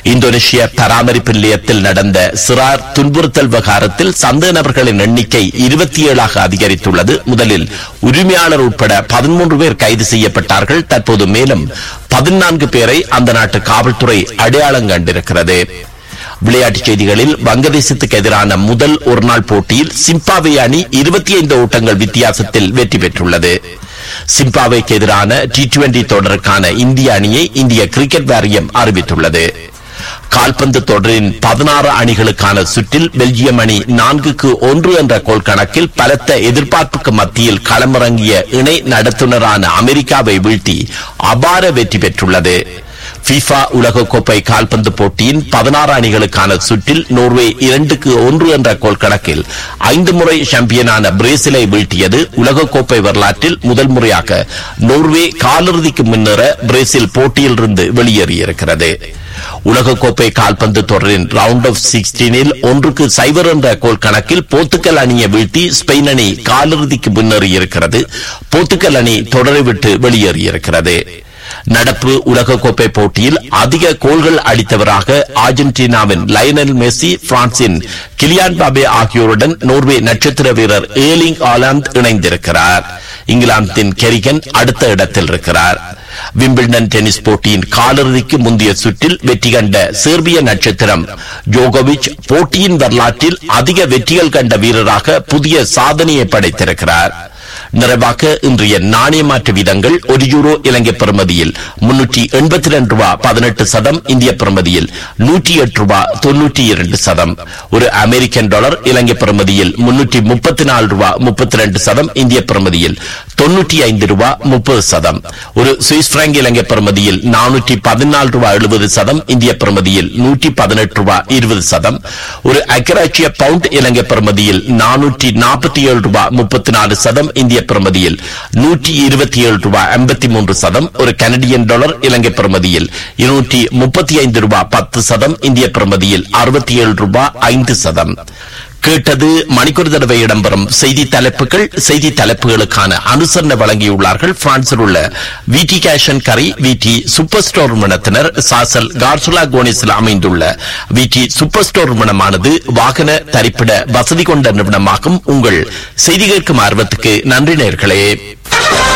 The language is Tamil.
இந்தோனேஷிய பராமரிப்பு நிலையத்தில் நடந்த சிறார் துன்புறுத்தல் விவகாரத்தில் சந்தேக நபர்களின் எண்ணிக்கை இருபத்தி ஏழாக அதிகரித்துள்ளது முதலில் உரிமையாளர் உட்பட பதிமூன்று பேர் கைது செய்யப்பட்டார்கள் தற்போது மேலும் பதினான்கு பேரை அந்த நாட்டு காவல்துறை அடையாளம் கண்டிருக்கிறது விளையாட்டுச் செய்திகளில் வங்கதேசத்துக்கு எதிரான முதல் ஒருநாள் போட்டியில் சிம்பாவே அணி இருபத்தி ஐந்து ஓட்டங்கள் வித்தியாசத்தில் வெற்றி பெற்றுள்ளது சிம்பாவேக்கு எதிரான டி டுவெண்டி தொடருக்கான இந்திய அணியை இந்திய கிரிக்கெட் வாரியம் அறிவித்துள்ளது கால்பந்து தொடரின் பதினாறு அணிகளுக்கான சுற்றில் பெல்ஜியம் அணி நான்குக்கு ஒன்று என்ற கோல் கணக்கில் பலத்த எதிர்பார்ப்புக்கு மத்தியில் களமிறங்கிய இணை நடத்துனரான அமெரிக்காவை வீழ்த்தி அபார வெற்றி பெற்றுள்ளது FIFA உலகக்கோப்பை கால்பந்து போட்டியின் பதினாறு அணிகளுக்கான சுற்றில் நோர்வே இரண்டுக்கு ஒன்று என்ற கோல் கணக்கில் ஐந்து முறை சாம்பியனான பிரேசிலை வீழ்த்தியது உலகக்கோப்பை வரலாற்றில் முதல் முறையாக நோர்வே காலிறுதிக்கு முன்னேற பிரேசில் போட்டியிலிருந்து வெளியேறியிருக்கிறது உலகக்கோப்பை கால்பந்து தொடரின் ரவுண்ட் ஆஃப் சிக்ஸ்டீனில் ஒன்றுக்கு சைபர் என்ற கோல் கணக்கில் போர்த்துக்கல் அணியை வீழ்த்தி ஸ்பெயின் அணி காலிறுதிக்கு முன்னேறியிருக்கிறது போர்த்துக்கல் அணி தொடரை விட்டு வெளியேறியிருக்கிறது நடப்பு உலகக்கோப்பை போட்டியில் அதிக கோல்கள் அடித்தவராக அர்ஜென்டினாவின் லயனல் மெஸ்ஸி பிரான்சின் கிலியான் பாபே ஆகியோருடன் நோர்வே நட்சத்திர வீரர் ஏலிங் ஆலாந்து இணைந்திருக்கிறார் இங்கிலாந்தின் கெரிகன் அடுத்த இடத்தில் இருக்கிறார் விம்பிள்டன் டென்னிஸ் போட்டியின் காலிறுதிக்கு முந்தைய சுற்றில் வெற்றி கண்ட சேர்பிய நட்சத்திரம் ஜோகோவிச் போட்டியின் வரலாற்றில் அதிக வெற்றிகள் கண்ட வீரராக புதிய சாதனையை படைத்திருக்கிறார் நிறைவாக இன்றைய நாணய மாற்று வீதங்கள் ஒரு யூரோ இலங்கை பெறுமதியில் முன்னூற்றி எண்பத்தி ரெண்டு ரூபா பதினெட்டு சதம் இந்திய பெறுமதியில் நூற்றி எட்டு ரூபா தொன்னூற்றி இரண்டு சதம் ஒரு அமெரிக்கன் டாலர் இலங்கை பெறுமதியில் முன்னூற்றி முப்பத்தி நாலு ரூபா முப்பத்தி ரெண்டு சதம் இந்திய பெறுமதியில் தொன்னூற்றி ஐந்து ரூபா முப்பது சதம் ஒரு சுவிஸ் பிராங்க் இலங்கை பெறுமதியில் நானூற்றி பதினாலு ரூபா எழுபது சதம் இந்திய பெறுமதியில் நூற்றி பதினெட்டு ரூபா இருபது சதம் ஒரு அக்கராட்சிய பவுண்ட் இலங்கை பெறுமதியில் நானூற்றி நாற்பத்தி ஏழு ரூபா முப்பத்தி நாலு சதம் இந்திய பெறுமதியில் நூற்றி இருபத்தி ஏழு ரூபாய் ஐம்பத்தி மூன்று சதம் ஒரு கனடியன் டாலர் இலங்கை பெறுமதியில் இருநூற்றி முப்பத்தி ஐந்து ரூபாய் பத்து சதம் இந்திய பெறுமதியில் அறுபத்தி ஏழு ரூபாய் ஐந்து சதம் கேட்டது மணிக்கூர் தடவை இடம்பெறும் செய்தி தலைப்புகள் செய்தி தலைப்புகளுக்கான அனுசரணை வழங்கியுள்ளார்கள் பிரான்சில் உள்ள விடி கேஷன் கரி விடி சூப்பர் ஸ்டோர் நிறுவனத்தினர் சாசல் கார்சுலா கோனிஸில் அமைந்துள்ள விடி சூப்பர் ஸ்டோர் நிறுவனமானது வாகன தரிப்பிட வசதி கொண்ட நிறுவனமாகும் உங்கள் செய்தி கேட்கும் ஆர்வத்துக்கு நன்றி நேர்களே